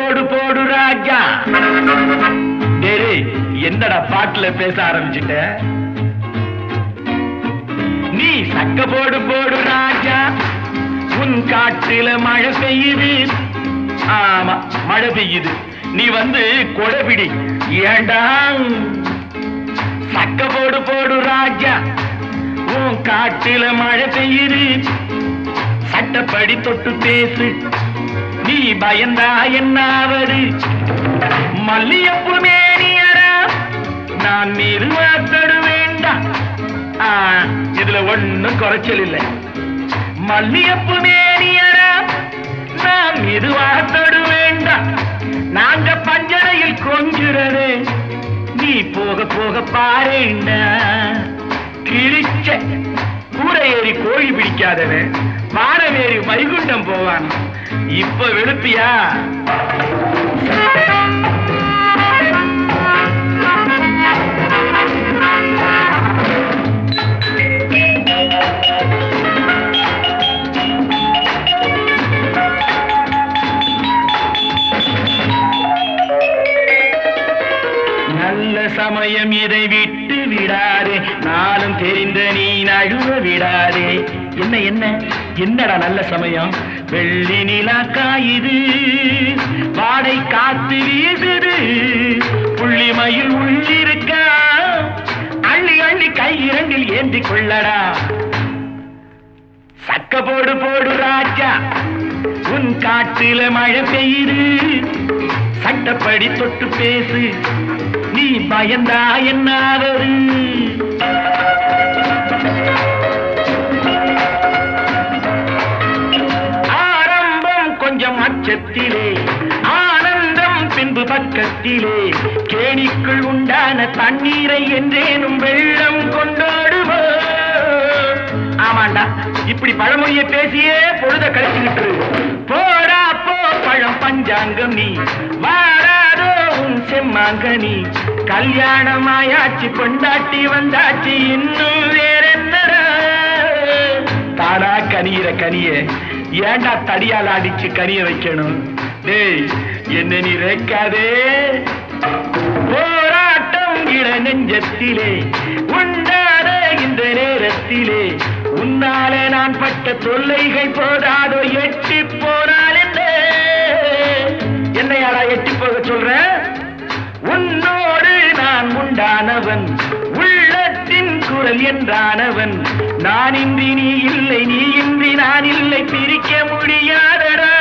போடு போடு ராஜா டேய் என்னடா பாட்டுல பேச ஆரம்பிச்சிட்ட நீ சக்க போடு போடு ராஜா உன் காட்டுல மழை பெய்யுது ஆமா மழை பெய்யுது நீ வந்து கொடைபிடி ஏண்டா சக்க போடு போடு ராஜா உன் காட்டுல மழை பெய்யுது சட்டப்படி தொட்டு பேசு நீ பயந்தா என்னாவது மல்லியப்பு மேனியரா நான் நிறுவாத்தடு வேண்டாம் ஆ, இதுல ஒண்ணும் குறைச்சல் இல்லை மல்லியப்பு மேனியரா நான் நிறுவாத்தடு வேண்டாம் நாங்க பஞ்சரையில் கொஞ்சுறது நீ போக போக பாருண்டா கிழிச்ச கூரை ஏறி கோழி பிடிக்காதவன் வானவேறி வைகுண்டம் போவான் இப்ப வெளுப்பியா நல்ல சமயம் இதை விட்டு விடாதே நாளும் தெரிந்த நீ நழுவ விடாதே என்ன என்ன என்னடா நல்ல சமயம் வெள்ளி நிலா காயுது வாடை காத்து வீசுது புள்ளி மயில் உள்ளிருக்கா அள்ளி அள்ளி கை இரண்டில் ஏந்தி கொள்ளடா சக்க போடு போடு ராஜா உன் காட்டுல மழை பெய்யுது சட்டப்படி தொட்டு பேசு நீ பயந்தா என்னாவது ஆரம்பம் கொஞ்சம் அச்சத்திலே ஆனந்தம் பின்பு பக்கத்திலே கேணிக்குள் உண்டான தண்ணீரை என்றேனும் வெள்ளம் கொண்டாடுவோ ஆமாண்டா இப்படி பழமொழியை பேசியே பொழுத கழிச்சுக்கிட்டு இரு. போடா போ பழம் பஞ்சாங்கம் நீ வாராதோ உன் செம்மாங்கனி கல்யாணம் ஆயாச்சு பொண்டாட்டி வந்தாச்சு இன்னும் வேற என்னடா தானா கனியிற கனிய ஏன்டா தடியால் அடிச்சு கனிய வைக்கணும் டேய் என்ன நீ ரேக்காதே போராட்டம் இள நெஞ்சத்திலே உண்டாத இந்த நேரத்திலே உன்னாலே நான் பட்ட தொல்லைகள் போதாதோ எட்டி போனால் என்ன என்னையாடா எட்டி போக சொல்ற உன்னோடு நான் உண்டானவன் உள்ளத்தின் குரல் என்றானவன் நான் இன்றி நீ இல்லை நீ இன்றி நான் இல்லை பிரிக்க முடியாதடா